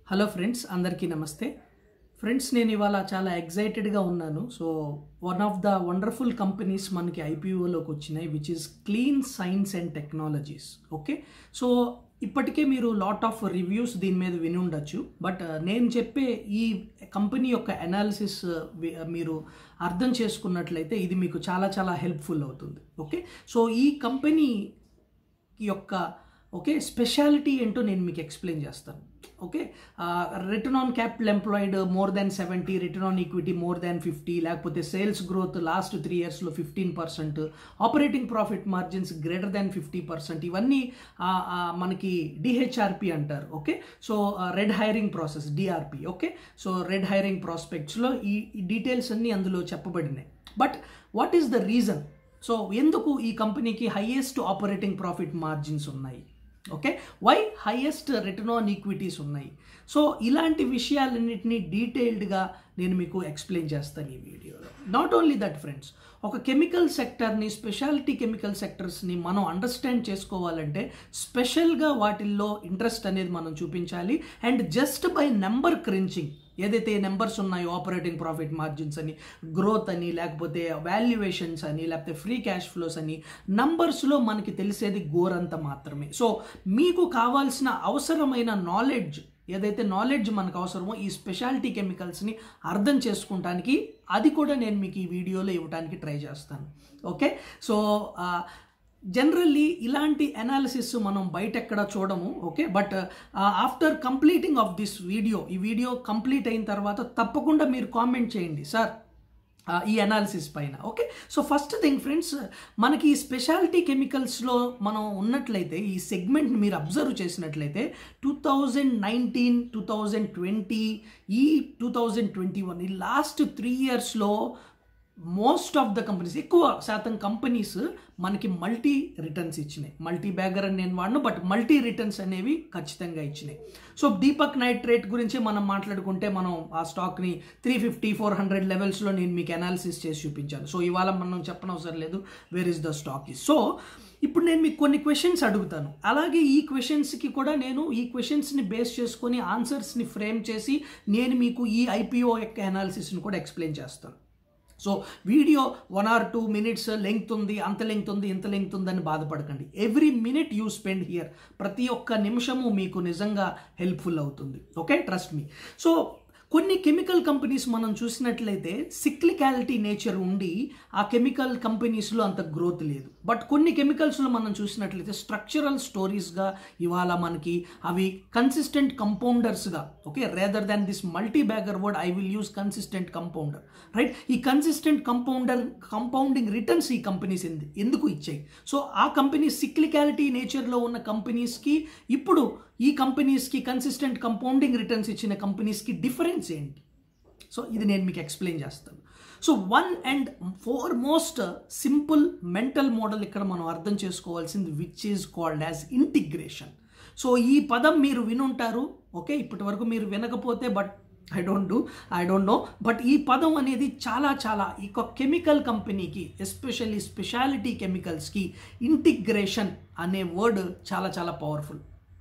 hello friends అందరికీ నమస్తే friends నేను ఇవాళ చాలా ఎగ్జైటెడ్గా ఉన్నాను so one of the wonderful companies మనకి ఐపీఓలోకి వచ్చినాయి which is clean science and technologies okay so ఇప్పటికే మీరు లాట్ ఆఫ్ రివ్యూస్ దీని మీద విని ఉండొచ్చు బట్ నేను చెప్పే ఈ కంపెనీ యొక్క అనాలిసిస్ మీరు అర్థం చేసుకున్నట్లయితే ఇది మీకు చాలా చాలా హెల్ప్ఫుల్ అవుతుంది ఓకే సో ఈ కంపెనీ యొక్క ఓకే స్పెషాలిటీ ఏంటో నేను మీకు ఎక్స్ప్లెయిన్ చేస్తాను okay return on capital employed more than seventy return on equity more than fifty లేకపోతే సేల్స్ గ్రోత్ లాస్ట్ త్రీ ఇయర్స్లో fifteen percent operating profit margins greater than fifty percent ఇవన్నీ మనకి DHRP అంటారు okay so red herring process DRP okay so red herring ప్రాస్పెక్ట్స్లో ఈ details అన్నీ అందులో చెప్పబడినాయి but what is the reason so ఎందుకు ఈ కంపెనీకి హైయెస్ట్ ఆపరేటింగ్ ప్రాఫిట్ మార్జిన్స్ ఉన్నాయి okay why highest return on equities ఉన్నాయి సో ఇలాంటి విషయాలన్నింటినీ డీటెయిల్డ్గా నేను మీకు ఎక్స్ప్లెయిన్ చేస్తాను ఈ వీడియోలో నాట్ ఓన్లీ దట్ ఫ్రెండ్స్ ఒక కెమికల్ సెక్టర్ని స్పెషాలిటీ కెమికల్ సెక్టర్స్ని మనం అండర్స్టాండ్ చేసుకోవాలంటే స్పెషల్గా వాటిల్లో ఇంట్రెస్ట్ అనేది మనం చూపించాలి and just by number crunching ఏదైతే నెంబర్స్ ఉన్నాయో ఆపరేటింగ్ ప్రాఫిట్ మార్జిన్స్ అని గ్రోత్ అని లేకపోతే వాల్యుయేషన్స్ అని లేకపోతే ఫ్రీ క్యాష్ ఫ్లోస్ అని నంబర్స్లో మనకి తెలిసేది గోరంత మాత్రమే సో మీకు కావాల్సిన అవసరమైన నాలెడ్జ్ ఏదైతే నాలెడ్జ్ మనకు అవసరమో ఈ స్పెషాలిటీ కెమికల్స్ని అర్థం చేసుకుంటానికి అది కూడా నేను మీకు ఈ వీడియోలో ఇవ్వడానికి ట్రై చేస్తాను ఓకే సో జనరల్లీ ఇలాంటి అనాలిసిస్ మనం బయట ఎక్కడ చూడము okay but after completing of this video ఈ వీడియో కంప్లీట్ అయిన తర్వాత తప్పకుండా మీరు కామెంట్ చేయండి సార్ ఈ అనాలిసిస్ పైన okay so first thing friends మనకి ఈ స్పెషాలిటీ కెమికల్స్లో మనం ఉన్నట్లయితే ఈ సెగ్మెంట్ మీరు అబ్జర్వ్ చేసినట్లయితే two thousand nineteen two thousand twenty ఈ టూ థౌజండ్ ట్వంటీ వన్ ఈ లాస్ట్ త్రీ ఇయర్స్లో మోస్ట్ ఆఫ్ ద కంపెనీస్ ఎక్కువ శాతం కంపెనీస్ మనకి మల్టీ రిటర్న్స్ ఇచ్చినాయి మల్టీ బ్యాగర్ అని నేను వాడను బట్ మల్టీ రిటర్న్స్ అనేవి ఖచ్చితంగా ఇచ్చినాయి సో దీపక్ నైట్రేట్ గురించి మనం మాట్లాడుకుంటే మనం ఆ స్టాక్ని త్రీ ఫిఫ్టీ ఫోర్ హండ్రెడ్ లెవెల్స్లో నేను మీకు అనాలిసిస్ చేసి చూపించాను సో ఇవాళ మనం చెప్పనవసరం లేదు where is the stock is so ఇప్పుడు నేను మీకు కొన్ని క్వశ్చన్స్ అడుగుతాను అలాగే ఈ క్వశ్చన్స్కి కూడా నేను ఈ క్వశ్చన్స్ని బేస్ చేసుకొని ఆన్సర్స్ని ఫ్రేమ్ చేసి నేను మీకు ఈ ఐపీఓ యొక్క అనాలిసిస్ని కూడా ఎక్స్ప్లెయిన్ చేస్తాను so video one or two minutes length ఉంది అంత లెంగ్త్ ఉంది ఇంత లెంగ్త్ ఉందని బాధపడకండి every minute you spend here ప్రతి ఒక్క నిమిషము మీకు నిజంగా హెల్ప్ఫుల్ అవుతుంది ఓకే ట్రస్ట్ మీ సో కొన్ని కెమికల్ కంపెనీస్ మనం చూసినట్లయితే సిక్లికాలిటీ నేచర్ ఉండి ఆ కెమికల్ కంపెనీస్లో అంత గ్రోత్ లేదు బట్ కొన్ని కెమికల్స్లో మనం చూసినట్లయితే స్ట్రక్చరల్ స్టోరీస్గా ఇవాళ మనకి అవి కన్సిస్టెంట్ కంపౌండర్స్గా okay rather than this multi bagger word I will use consistent compounder right ఈ కన్సిస్టెంట్ కంపౌండర్ కంపౌండింగ్ రిటర్న్స్ ఈ కంపెనీస్ ఎందుకు ఇచ్చాయి సో ఆ కంపెనీ సిక్లికాలిటీ నేచర్లో ఉన్న కంపెనీస్కి ఇప్పుడు ఈ కంపెనీస్కి కన్సిస్టెంట్ కంపౌండింగ్ రిటర్న్స్ ఇచ్చిన కంపెనీస్కి డిఫరెన్స్ ఏంటి సో ఇది నేను మీకు ఎక్స్ప్లెయిన్ చేస్తాను so one and four most simple mental model ఇక్కడ మనం అర్థం చేసుకోవాల్సింది which is called as integration so ఈ పదం మీరు వినుంటారు ఓకే ఇప్పటి వరకు మీరు వినకపోతే but I don't do I don't know but ఈ పదం అనేది చాలా చాలా ఈ కెమికల్ కంపెనీకి ఎస్పెషల్లీ స్పెషాలిటీ కెమికల్స్కి ఇంటిగ్రేషన్ అనే వర్డ్ చాలా చాలా powerful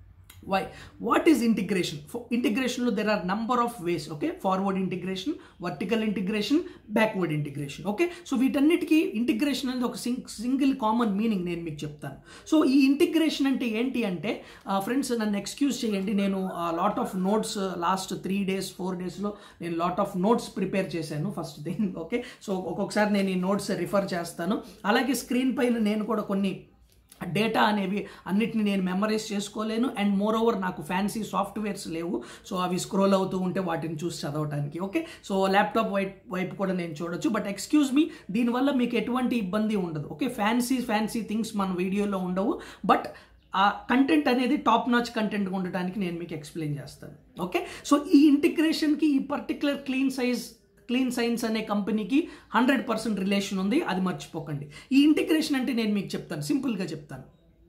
why what is integration ఇంటిగ్రేషన్లో there are number of ways okay forward integration vertical integration backward integration okay so వీటన్నిటికీ ఇంటిగ్రేషన్ అనేది ఒక సింగ్ సింగిల్ కామన్ మీనింగ్ నేను మీకు చెప్తాను సో ఈ ఇంటిగ్రేషన్ అంటే ఏంటి అంటే ఫ్రెండ్స్ నన్ను ఎక్స్క్యూజ్ చేయండి నేను lot of notes last three days four డేస్లో నేను లాట్ ఆఫ్ నోట్స్ ప్రిపేర్ చేశాను ఫస్ట్ థింగ్ ఓకే సో ఒక్కొక్కసారి నేను ఈ నోట్స్ రిఫర్ చేస్తాను అలాగే స్క్రీన్ పైన నేను కూడా కొన్ని డేటా అనేవి అన్నిటిని నేను మెమరైజ్ చేసుకోలేను అండ్ మోర్ ఓవర్ నాకు ఫ్యాన్సీ సాఫ్ట్వేర్స్ లేవు సో అవి స్క్రోల్ అవుతూ ఉంటే వాటిని చూసి చదవడానికి ఓకే సో ల్యాప్టాప్ వైపు వైపు కూడా నేను చూడొచ్చు బట్ ఎక్స్క్యూజ్ మీ దీనివల్ల మీకు ఎటువంటి ఇబ్బంది ఉండదు ఓకే ఫ్యాన్సీ ఫ్యాన్సీ థింగ్స్ మన వీడియోలో ఉండవు బట్ ఆ కంటెంట్ అనేది టాప్ నాచ్ కంటెంట్ ఉండటానికి నేను మీకు ఎక్స్ప్లెయిన్ చేస్తాను ఓకే సో ఈ ఇంటిగ్రేషన్కి ఈ particular clean size clean science అనే కంపెనీకి హండ్రెడ్ పర్సెంట్ రిలేషన్ ఉంది అది మర్చిపోకండి ఈ ఇంటిగ్రేషన్ అంటే నేను మీకు చెప్తాను సింపుల్గా చెప్తాను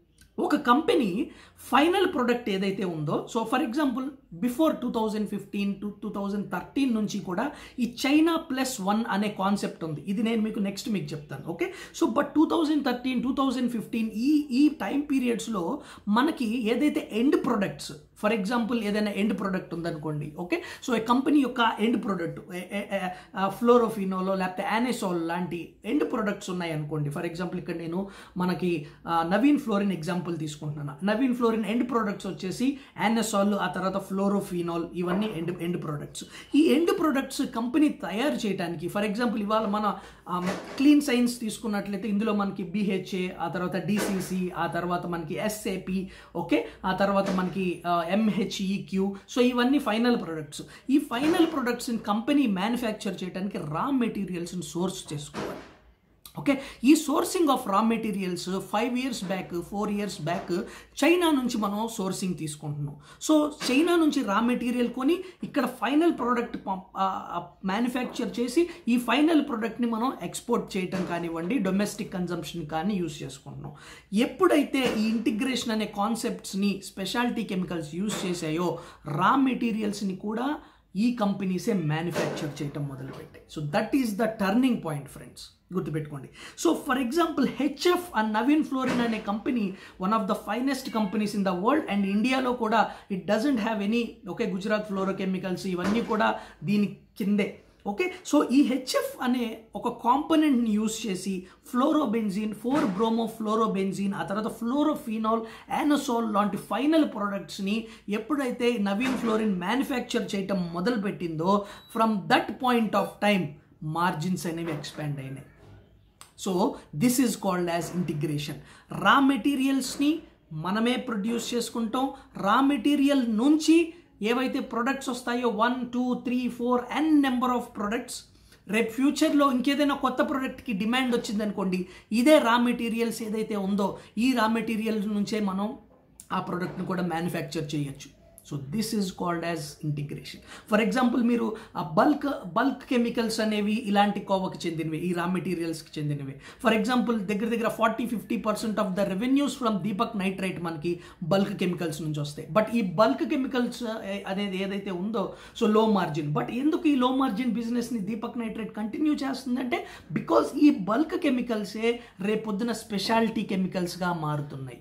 ఒక కంపెనీ ఫైనల్ ప్రొడక్ట్ ఏదైతే ఉందో so for example before two thousand fifteen to two thousand thirteen నుంచి కూడా ఈ చైనా ప్లస్ వన్ అనే కాన్సెప్ట్ ఉంది ఇది నేను మీకు నెక్స్ట్ మీకు చెప్తాను okay so but two thousand thirteen two thousand fifteen ఈ ఈ టైం పీరియడ్స్లో మనకి ఏదైతే ఎండ్ ప్రొడక్ట్స్ ఫర్ ఎగ్జాంపుల్ ఏదైనా ఎండ్ ప్రొడక్ట్ ఉందనుకోండి ఓకే సో ఈ కంపెనీ యొక్క ఎండ్ ప్రొడక్ట్ ఫ్లోరోఫినోలో లేకపోతే యానెసోల్ లాంటి ఎండ్ ప్రొడక్ట్స్ ఉన్నాయి అనుకోండి ఫర్ ఎగ్జాంపుల్ ఇక్కడ నేను మనకి ఆ, నవీన్ ఫ్లోరిన్ ఎగ్జాంపుల్ తీసుకుంటున్నాను నవీన్ ఫ్లోరిన్ ఎండ్ ప్రొడక్ట్స్ వచ్చేసి యానెసాల్ ఆ తర్వాత ఫ్లోరోఫినాల్ ఇవన్నీ ఎండ్ ఎండ్ ప్రొడక్ట్స్ ఈ ఎండ్ ప్రొడక్ట్స్ కంపెనీ తయారు చేయడానికి ఫర్ ఎగ్జాంపుల్ ఇవాళ మన క్లీన్ సైన్స్ తీసుకున్నట్లయితే ఇందులో మనకి బిహెచ్ఏ ఆ తర్వాత డిసిసి ఆ తర్వాత మనకి ఎస్ఏపి ఓకే ఆ తర్వాత మనకి ఎంహెచ్ఈక్యూ సో ఇవన్నీ ఫైనల్ ప్రొడక్ట్స్ ఈ ఫైనల్ ప్రొడక్ట్స్ని కంపెనీ మ్యానుఫ్యాక్చర్ చేయడానికి రా మెటీరియల్స్ని సోర్స్ చేసుకోవాలి ఓకే ఈ sourcing of raw materials five years back four years back China నుంచి మనం సోర్సింగ్ తీసుకుంటున్నాం సో చైనా నుంచి రా మెటీరియల్ కొని ఇక్కడ ఫైనల్ ప్రోడక్ట్ మ్యానుఫ్యాక్చర్ చేసి ఈ ఫైనల్ ప్రోడక్ట్ని మనం ఎక్స్పోర్ట్ చేయటం కానివ్వండి డొమెస్టిక్ కన్జంప్షన్ కానీ యూస్ చేసుకుంటున్నాం ఎప్పుడైతే ఈ ఇంటిగ్రేషన్ అనే కాన్సెప్ట్స్ని స్పెషాలిటీ కెమికల్స్ యూస్ చేసాయో రా మెటీరియల్స్ని కూడా ఈ కంపెనీసే మ్యానుఫ్యాక్చర్ చేయటం మొదలుపెట్టాయి so that is the turning point friends గుర్తుపెట్టుకోండి so for example HF and Navin Fluorine అనే company one of the finest companies in the world and ఇండియాలో కూడా it doesn't have any okay Gujarat Fluorochemicals ఇవన్నీ కూడా దీని కిందే ఓకే సో ఈ HF అనే ఒక కాంపోనెంట్ని యూస్ చేసి ఫ్లోరోబెంజిన్ ఫోర్ బ్రోమో ఫ్లోరోబెంజిన్ ఆ తర్వాత ఫ్లోరోఫినాల్ యానోసోల్ లాంటి ఫైనల్ ప్రోడక్ట్స్ని ఎప్పుడైతే నవీన్ ఫ్లోరిన్ మ్యానుఫ్యాక్చర్ చేయటం మొదలుపెట్టిందో from that point of time margins అనేవి ఎక్స్పాండ్ అయినాయి so this is called as integration raw మెటీరియల్స్ని మనమే ప్రొడ్యూస్ చేసుకుంటాం రా మెటీరియల్ నుంచి ఏవైతే ప్రొడక్ట్స్ వస్తాయో one two three four N number of products రేపు ఫ్యూచర్లో ఇంకేదైనా కొత్త ప్రోడక్ట్కి డిమాండ్ వచ్చిందనుకోండి ఇదే రా మెటీరియల్స్ ఏదైతే ఉందో ఈ రా మెటీరియల్స్ నుంచే మనం ఆ ప్రోడక్ట్ని కూడా మ్యానుఫ్యాక్చర్ చేయొచ్చు so this is called as integration for example మీరు ఆ బల్క్ బల్క్ కెమికల్స్ అనేవి ఇలాంటి కోవకి చెందినవి ఈ రా మెటీరియల్స్కి చెందినవి ఫర్ ఎగ్జాంపుల్ దగ్గర దగ్గర forty fifty percent of the revenues from Deepak Nitrite మనకి బల్క్ కెమికల్స్ నుంచి వస్తాయి బట్ ఈ బల్క్ కెమికల్స్ అనేది ఏదైతే ఉందో సో లో మార్జిన్ బట్ ఎందుకు ఈ లో మార్జిన్ బిజినెస్ని దీపక్ నైట్రైట్ కంటిన్యూ చేస్తుందంటే బికాస్ ఈ బల్క్ కెమికల్సే రేపొద్దున స్పెషాలిటీ కెమికల్స్గా మారుతున్నాయి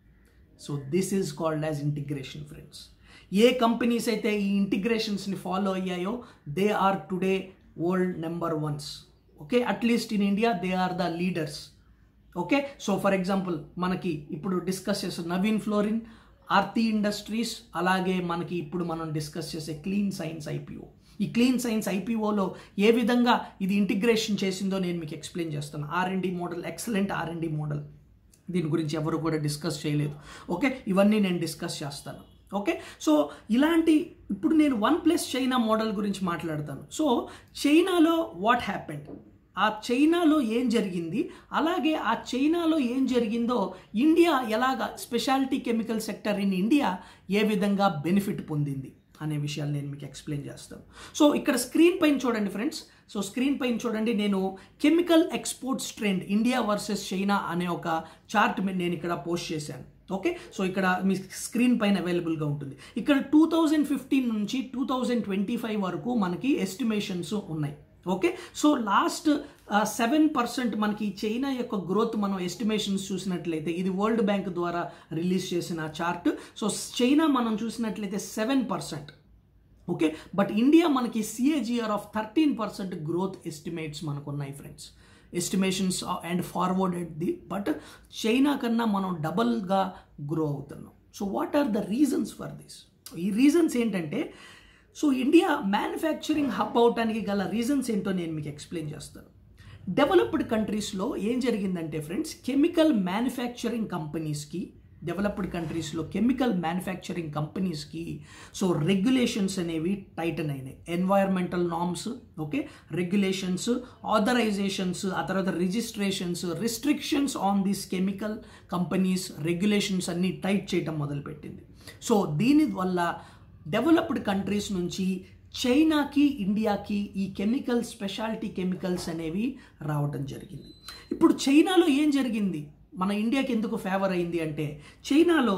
so this is called as integration friends ఏ కంపెనీస్ అయితే ఈ ఇంటిగ్రేషన్స్ని ఫాలో అయ్యాయో they are today world number ones okay at least in India they are the leaders okay so for example మనకి ఇప్పుడు డిస్కస్ చేసే నవీన్ ఫ్లోరిన్ ఆర్తి ఇండస్ట్రీస్ అలాగే మనకి ఇప్పుడు మనం డిస్కస్ చేసే క్లీన్ సైన్స్ ఐపీఓ ఈ క్లీన్ సైన్స్ ఐపీఓలో ఏ విధంగా ఇది ఇంటిగ్రేషన్ చేసిందో నేను మీకు ఎక్స్ప్లెయిన్ చేస్తాను RMD model excellent RMD model దీని గురించి ఎవరు కూడా డిస్కస్ చేయలేదు ఓకే ఇవన్నీ నేను డిస్కస్ చేస్తాను ఓకే సో ఇలాంటి ఇప్పుడు నేను వన్ ప్లస్ చైనా మోడల్ గురించి మాట్లాడతాను సో చైనాలో వాట్ హ్యాపెండ్ ఆ చైనాలో ఏం జరిగింది అలాగే ఆ చైనాలో ఏం జరిగిందో ఇండియా ఎలాగ specialty chemical sector in India ఏ విధంగా బెనిఫిట్ పొందింది అనే విషయాలు నేను మీకు ఎక్స్ప్లెయిన్ చేస్తాను సో ఇక్కడ స్క్రీన్ పైన చూడండి ఫ్రెండ్స్ సో స్క్రీన్ పైన చూడండి నేను chemical exports trend India versus China అనే ఒక చార్ట్ నేను ఇక్కడ పోస్ట్ చేశాను ఓకే సో ఇక్కడ మీ స్క్రీన్ పైన అవైలబుల్గా ఉంటుంది ఇక్కడ టూ థౌజండ్ ఫిఫ్టీన్ నుంచి టూ థౌజండ్ ట్వంటీ ఫైవ్ వరకు మనకి ఎస్టిమేషన్స్ ఉన్నాయి okay so last seven percent మనకి చైనా యొక్క గ్రోత్ మనం ఎస్టిమేషన్స్ చూసినట్లయితే ఇది వరల్డ్ బ్యాంక్ ద్వారా రిలీజ్ చేసిన చార్ట్ సో చైనా మనం చూసినట్లయితే seven percent okay but India మనకి CAGR of thirteen percent growth estimates మనకు ఉన్నాయి friends estimations and forwarded the but China కన్నా మనం డబల్గా గ్రో అవుతున్నాం so what are the reasons for this ఈ రీజన్స్ ఏంటంటే సో ఇండియా మ్యానుఫ్యాక్చరింగ్ హబ్ అవటానికి గల రీజన్స్ ఏంటో నేను మీకు ఎక్స్ప్లెయిన్ చేస్తాను డెవలప్డ్ కంట్రీస్లో ఏం జరిగిందంటే ఫ్రెండ్స్ కెమికల్ మ్యానుఫ్యాక్చరింగ్ కంపెనీస్కి డెవలప్డ్ కంట్రీస్లో కెమికల్ మ్యానుఫ్యాక్చరింగ్ కంపెనీస్కి సో రెగ్యులేషన్స్ అనేవి టైటన్ అయినాయి environmental norms okay regulations authorisations ఆ తర్వాత registrations restrictions on this chemical companies regulations అన్నీ టైట్ చేయటం మొదలుపెట్టింది సో దీని వల్ల డెవలప్డ్ కంట్రీస్ నుంచి చైనాకి ఇండియాకి ఈ కెమికల్ స్పెషాలిటీ కెమికల్స్ అనేవి రావడం జరిగింది ఇప్పుడు చైనాలో ఏం జరిగింది మన ఇండియాకి ఎందుకు ఫేవర్ అయింది అంటే చైనాలో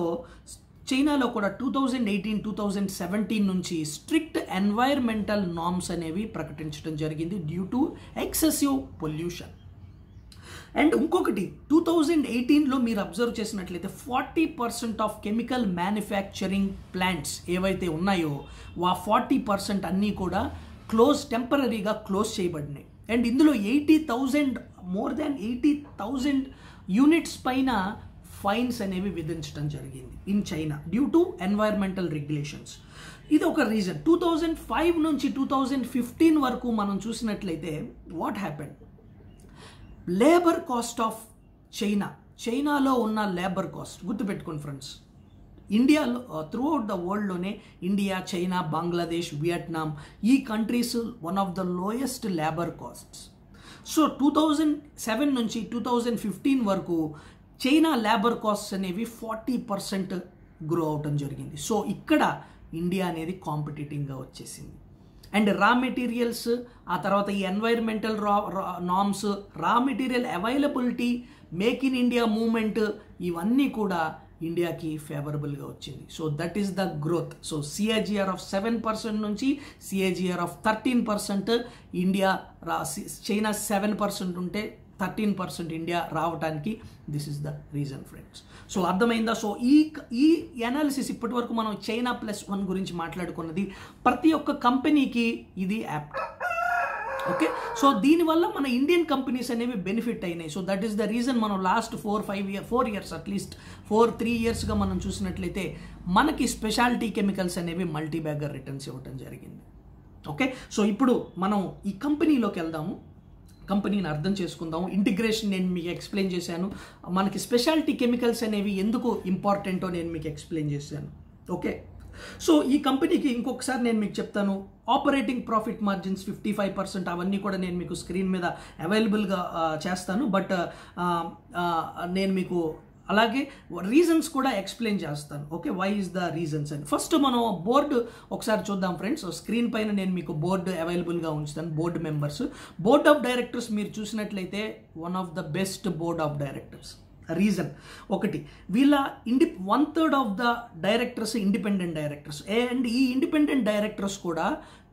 చైనాలో కూడా two thousand eighteen two thousand seventeen నుంచి స్ట్రిక్ట్ ఎన్వైర్మెంటల్ నామ్స్ అనేవి ప్రకటించడం జరిగింది due to excessive pollution and ఇంకొకటి టూ థౌజండ్ ఎయిటీన్లో మీరు అబ్జర్వ్ చేసినట్లయితే forty percent of chemical manufacturing plants ఏవైతే ఉన్నాయో ఆ ఫార్టీ పర్సెంట్ అన్నీ కూడా క్లోజ్ టెంపరీగా క్లోజ్ చేయబడినాయి అండ్ ఇందులో eighty thousand more than eighty thousand units పైన ఫైన్స్ అనేవి విధించడం జరిగింది in China due to environmental regulations ఇది ఒక రీజన్ టూ థౌజండ్ ఫైవ్ నుంచి టూ థౌజండ్ ఫిఫ్టీన్ వరకు మనం చూసినట్లయితే what happened labour cost of China చైనాలో ఉన్న లేబర్ కాస్ట్ గుర్తుపెట్టుకోండి ఫ్రెండ్స్ ఇండియాలో త్రూ అవుట్ ద వరల్డ్లోనే ఇండియా చైనా బంగ్లాదేశ్ వియట్నాం ఈ countries one of the lowest labour costs so two thousand seven నుంచి టూ థౌజండ్ ఫిఫ్టీన్ వరకు చైనా లేబర్ కాస్ట్స్ అనేవి forty percent grow అవటం జరిగింది సో ఇక్కడ ఇండియా అనేది కాంపిటేటివ్గా వచ్చేసింది అండ్ రా మెటీరియల్స్ ఆ తర్వాత ఈ environmental raw norms raw material availability make in India moment ఇవన్నీ కూడా ఇండియాకి ఫేవరబుల్గా వచ్చింది so that is the growth so CAGR of seven percent నుంచి CAGR of thirteen percent India రా చైనా సెవెన్ పర్సెంట్ ఉంటే థర్టీన్ పర్సెంట్ ఇండియా రావడానికి this is the reason friends so అర్థమైందా సో ఈ ఈ అనాలిసిస్ ఇప్పటి వరకు మనం చైనా ప్లస్ వన్ గురించి మాట్లాడుకున్నది ప్రతి ఒక్క కంపెనీకి ఇది యాప్ట్ ఓకే సో దీనివల్ల మన ఇండియన్ కంపెనీస్ అనేవి బెనిఫిట్ అయినాయి so that is the reason మనం last four five year four years at least four three ఇయర్స్గా మనం చూసినట్లయితే మనకి స్పెషాలిటీ కెమికల్స్ అనేవి మల్టీ బ్యాగర్ రిటర్న్స్ ఇవ్వడం జరిగింది ఓకే సో ఇప్పుడు మనం ఈ కంపెనీలోకి వెళ్దాము కంపెనీని అర్థం చేసుకుందాం ఇంటిగ్రేషన్ నేను మీకు ఎక్స్ప్లెయిన్ చేశాను మనకి స్పెషాలిటీ కెమికల్స్ అనేవి ఎందుకు ఇంపార్టెంటో నేను మీకు ఎక్స్ప్లెయిన్ చేశాను ఓకే సో ఈ కంపెనీకి ఇంకొకసారి నేను మీకు చెప్తాను operating profit margins fifty five percent అవన్నీ కూడా నేను మీకు స్క్రీన్ మీద అవైలబుల్గా చేస్తాను బట్ నేను మీకు అలాగే రీజన్స్ కూడా ఎక్స్ప్లెయిన్ చేస్తాను okay why is the reasons అని ఫస్ట్ మనం బోర్డు ఒకసారి చూద్దాం ఫ్రెండ్స్ స్క్రీన్ పైన నేను మీకు బోర్డు అవైలబుల్గా ఉంచుతాను board members board of directors మీరు చూసినట్లయితే one of the best board of directors reason ఒకటి వీళ్ళ ఇండి one third of the directors independent directors and ఈ ఇండిపెండెంట్ డైరెక్టర్స్ కూడా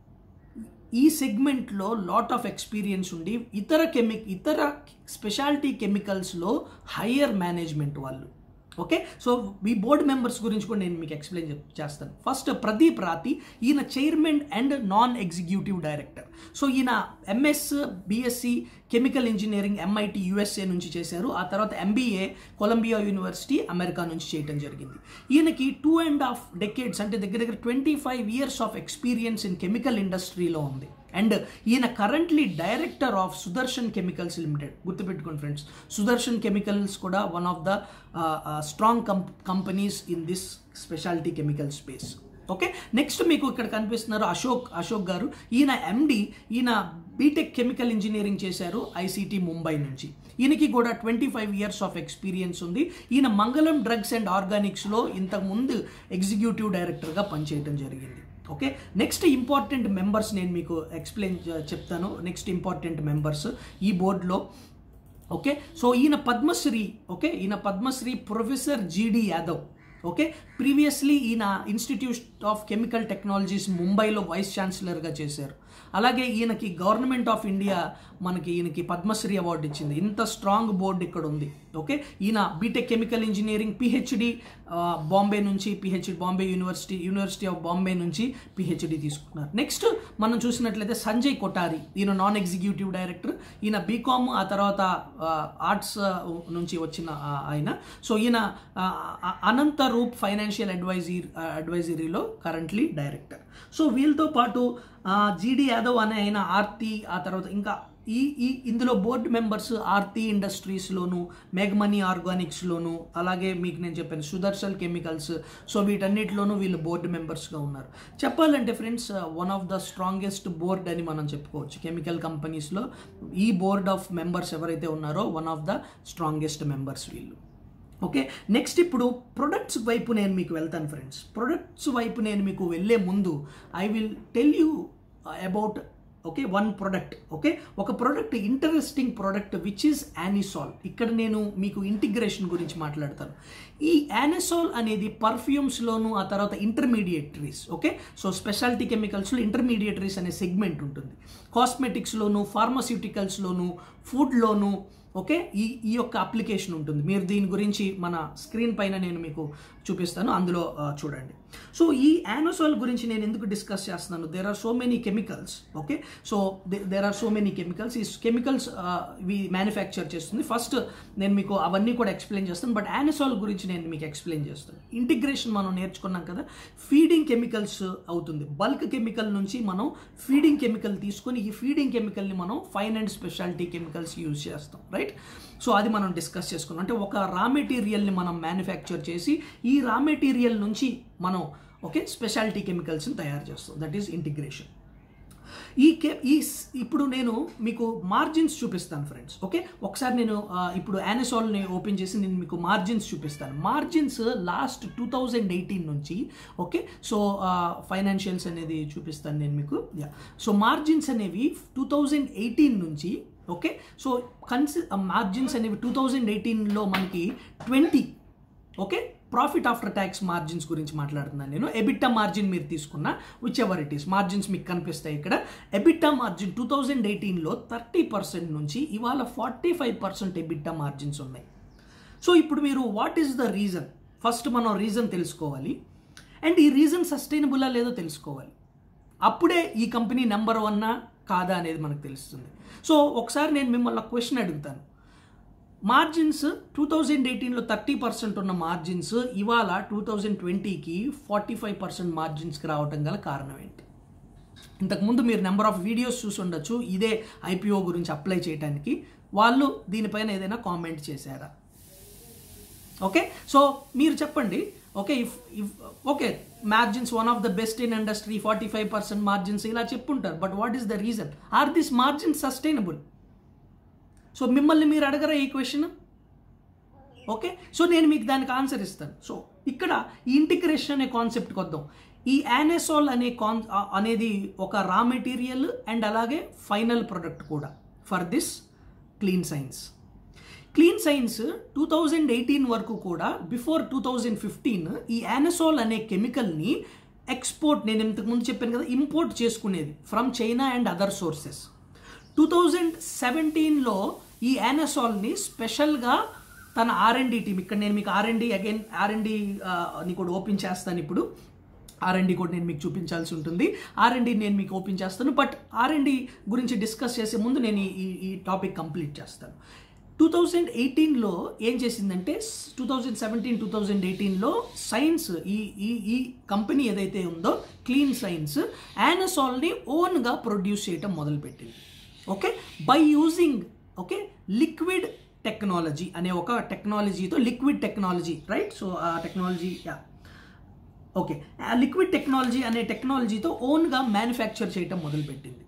ఈ సెగ్మెంట్లో లాట్ ఆఫ్ ఎక్స్పీరియన్స్ ఉండి ఇతర కెమి ఇతర స్పెషాలిటీ కెమికల్స్లో హయ్యర్ మేనేజ్మెంట్ వాళ్ళు ఓకే సో ఈ బోర్డు మెంబర్స్ గురించి కూడా నేను మీకు ఎక్స్ప్లెయిన్ చేస్తాను ఫస్ట్ ప్రదీప్ రాతి ఈయన chairman and non executive director so ఈయన MS BSc chemical engineering MIT USA నుంచి చేశారు ఆ తర్వాత ఎంబీఏ కొలంబియా యూనివర్సిటీ అమెరికా నుంచి చేయడం జరిగింది ఈయనకి టూ అండ్ హాఫ్ డెకేడ్స్ అంటే దగ్గర దగ్గర twenty five years of experience in chemical ఇండస్ట్రీలో ఉంది అండ్ ఈయన currently director of Sudarshan chemicals limited గుర్తుపెట్టుకోండి ఫ్రెండ్స్ సుదర్శన్ కెమికల్స్ కూడా one of the strong companies in this speciality chemical space okay next మీకు ఇక్కడ కనిపిస్తున్నారు అశోక్ అశోక్ గారు ఈయన ఎండి ఈయన బీటెక్ కెమికల్ ఇంజనీరింగ్ చేశారు ఐసీటీ ముంబై నుంచి ఈయనకి కూడా twenty five years of experience ఉంది ఈయన మంగళం డ్రగ్స్ అండ్ ఆర్గానిక్స్లో ఇంతకుముందు ఎగ్జిక్యూటివ్ డైరెక్టర్గా పనిచేయడం జరిగింది ఓకే నెక్స్ట్ ఇంపార్టెంట్ మెంబర్స్ నేను మీకు ఎక్స్ప్లెయిన్ చెప్తాను నెక్స్ట్ ఇంపార్టెంట్ మెంబర్స్ ఈ బోర్డులో ఓకే సో ఈయన పద్మశ్రీ ఓకే ఈయన Padmashri professor GD Yadav okay previously ఈయన ఇన్స్టిట్యూట్ ఆఫ్ కెమికల్ టెక్నాలజీస్ ముంబైలో వైస్ ఛాన్సలర్గా చేశారు అలాగే ఈయనకి గవర్నమెంట్ ఆఫ్ ఇండియా మనకి ఈయనకి పద్మశ్రీ అవార్డు ఇచ్చింది ఇంత స్ట్రాంగ్ బోర్డు ఇక్కడ ఉంది ఓకే ఈయన BTech chemical engineering PhD Bombay నుంచి PhD Bombay university university of Bombay నుంచి పిహెచ్డి తీసుకున్నారు నెక్స్ట్ మనం చూసినట్లయితే సంజయ్ కొటారి ఈయన నాన్ ఎగ్జిక్యూటివ్ డైరెక్టర్ ఈయన బీకామ్ ఆ తర్వాత ఆర్ట్స్ నుంచి వచ్చిన ఆయన సో ఈయన అనంత రూప్ ఫైనాన్షియల్ అడ్వైజరీ అడ్వైజరీలో కరెంట్లీ డైరెక్టర్ సో వీళ్ళతో పాటు జీడి యాదవ్ అనే ఆయన ఆర్తి ఆ తర్వాత ఇంకా ఈ ఈ ఇందులో బోర్డు మెంబర్స్ ఆర్తి ఇండస్ట్రీస్లోను మెగ్మనీ ఆర్గానిక్స్లోను అలాగే మీకు నేను చెప్పాను సుదర్శన్ కెమికల్స్ సో వీటన్నిటిలోనూ వీళ్ళు బోర్డు మెంబర్స్గా ఉన్నారు చెప్పాలంటే friends one of the strongest board అని మనం చెప్పుకోవచ్చు కెమికల్ కంపెనీస్లో ఈ బోర్డ్ ఆఫ్ మెంబర్స్ ఎవరైతే ఉన్నారో one of the strongest members వీళ్ళు ఓకే నెక్స్ట్ ఇప్పుడు ప్రొడక్ట్స్ వైపు నేను మీకు వెళ్తాను ఫ్రెండ్స్ ప్రొడక్ట్స్ వైపు నేను మీకు వెళ్ళే ముందు I will tell you about okay one product okay ఒక product interesting product which is anisole ఇక్కడ నేను మీకు ఇంటిగ్రేషన్ గురించి మాట్లాడతాను ఈ యానిసాల్ అనేది పర్ఫ్యూమ్స్లోను ఆ తర్వాత ఇంటర్మీడియటరీస్ ఓకే సో స్పెషాలిటీ కెమికల్స్లో ఇంటర్మీడియటరీస్ అనే సెగ్మెంట్ ఉంటుంది కాస్మెటిక్స్లోను ఫార్మస్యూటికల్స్లోను ఫుడ్లోను ఓకే ఈ ఈ యొక్క అప్లికేషన్ ఉంటుంది మీరు దీని గురించి మన స్క్రీన్ పైన నేను మీకు చూపిస్తాను అందులో ఆ, చూడండి సో ఈ యానోసాల్ గురించి నేను ఎందుకు డిస్కస్ చేస్తున్నాను there are so many chemicals okay so there are so many chemicals ఈ కెమికల్స్ ఇవి మ్యానుఫ్యాక్చర్ చేస్తుంది ఫస్ట్ నేను మీకు అవన్నీ కూడా ఎక్స్ప్లెయిన్ చేస్తాను బట్ యానోసాల్ గురించి నేను మీకు ఎక్స్ప్లెయిన్ చేస్తాను ఇంటిగ్రేషన్ మనం నేర్చుకున్నాం కదా ఫీడింగ్ కెమికల్స్ అవుతుంది బల్క్ కెమికల్ నుంచి మనం ఫీడింగ్ కెమికల్ తీసుకొని ఈ ఫీడింగ్ కెమికల్ని మనం fine and speciality chemicals use చేస్తాం రైట్ సో అది మనం డిస్కస్ చేసుకున్నాం అంటే ఒక రా మెటీరియల్ని మనం మ్యానుఫ్యాక్చర్ చేసి ఈ రా మెటీరియల్ నుంచి మనం ఓకే స్పెషాలిటీ కెమికల్స్ని తయారు చేస్తాం దట్ ఈస్ ఇంటిగ్రేషన్ ఈ కే ఈ స్- ఇప్పుడు నేను మీకు మార్జిన్స్ చూపిస్తాను ఫ్రెండ్స్ ఓకే ఒకసారి నేను ఆ, ఇప్పుడు యానిసాల్ని ఓపెన్ చేసి నేను మీకు మార్జిన్స్ చూపిస్తాను margins last two thousand eighteen నుంచి ఓకే సో ఫైనాన్షియల్స్ అనేది చూపిస్తాను నేను మీకు యా సో మార్జిన్స్ అనేవి టూ థౌజండ్ ఎయిటీన్ నుంచి ఓకే సో కన్సి మార్జిన్స్ అనేవి టూ థౌజండ్ ఎయిటీన్లో మనకి twenty okay profit after tax margins గురించి మాట్లాడుతున్నాను నేను ఎబిట్టా మార్జిన్ మీరు తీసుకున్న whichever it is margins మీకు కనిపిస్తాయి ఇక్కడ ఎబిట్టా మార్జిన్ టూ థౌజండ్ ఎయిటీన్లో థర్టీ పర్సెంట్ నుంచి ఇవాళ forty five percent EBITDA margins ఉన్నాయి సో ఇప్పుడు మీరు what is the reason first మనం రీజన్ తెలుసుకోవాలి అండ్ ఈ రీజన్ సస్టైనబులా లేదో తెలుసుకోవాలి అప్పుడే ఈ కంపెనీ నెంబర్ వన్నా కాదా అనేది మనకు తెలుస్తుంది సో ఒకసారి నేను మిమ్మల్ని క్వశ్చన్ అడుగుతాను మార్జిన్స్ టూ థౌజండ్ ఎయిటీన్లో థర్టీ పర్సెంట్ ఉన్న మార్జిన్స్ ఇవాళ టూ థౌజండ్ ట్వంటీకి ఫార్టీ ఫైవ్ పర్సెంట్ మార్జిన్స్కి రావటం గల కారణం ఏంటి ఇంతకుముందు మీరు నెంబర్ ఆఫ్ వీడియోస్ చూసి ఉండొచ్చు ఇదే ఐపీఓ గురించి అప్లై చేయడానికి వాళ్ళు దీనిపైన ఏదైనా కామెంట్ చేశారా ఓకే సో మీరు చెప్పండి okay if if okay margins one of the best in industry forty five percent margins ఇలా చెప్పుంటారు but what is the reason are this margin sustainable so మిమ్మల్ని మీరు అడగరా ఈ క్వశ్చన్ ఓకే సో నేను మీకు దానికి ఆన్సర్ ఇస్తాను సో ఇక్కడ ఈ ఇంటిగ్రేషన్ అనే కాన్సెప్ట్కి వద్దాం ఈ యానెసాల్ అనే కాన్ ఆ- అనేది ఒక రా మెటీరియల్ అండ్ అలాగే ఫైనల్ ప్రొడక్ట్ కూడా for this Clean Science Clean Science two thousand eighteen వరకు కూడా బిఫోర్ టూ థౌజండ్ ఫిఫ్టీన్ ఈ యానసోల్ అనే కెమికల్ని ఎక్స్పోర్ట్ నేను ఇంతకు ముందు చెప్పాను కదా ఇంపోర్ట్ చేసుకునేది from China and other sources two thousand సెవెంటీన్లో ఈ యానసాల్ని స్పెషల్గా తన ఆర్ఎండి టీం ఇక్కడ నేను మీకు ఆర్ఎండి అగైన్ ఆర్ఎండి ని కూడా ఓపెన్ చేస్తాను ఇప్పుడు ఆర్ఎండి కూడా నేను మీకు చూపించాల్సి ఉంటుంది ఆర్ఎండి నేను మీకు ఓపెన్ చేస్తాను బట్ ఆర్ఎండి గురించి డిస్కస్ చేసే ముందు నేను ఈ- ఈ ఈ టాపిక్ కంప్లీట్ చేస్తాను టూ థౌజండ్ ఎయిటీన్లో ఏం చేసిందంటే two thousand seventeen two thousand ఎయిటీన్లో సైన్స్ ఈ ఈ ఈ కంపెనీ ఏదైతే ఉందో క్లీన్ సైన్స్ యానసాల్ని ఓన్గా ప్రొడ్యూస్ చేయటం మొదలుపెట్టింది okay by using okay liquid technology అనే ఒక టెక్నాలజీతో లిక్విడ్ టెక్నాలజీ రైట్ సో ఆ టెక్నాలజీ యా ఓకే ఆ లిక్విడ్ టెక్నాలజీ అనే టెక్నాలజీతో ఓన్గా మ్యానుఫ్యాక్చర్ చేయటం మొదలుపెట్టింది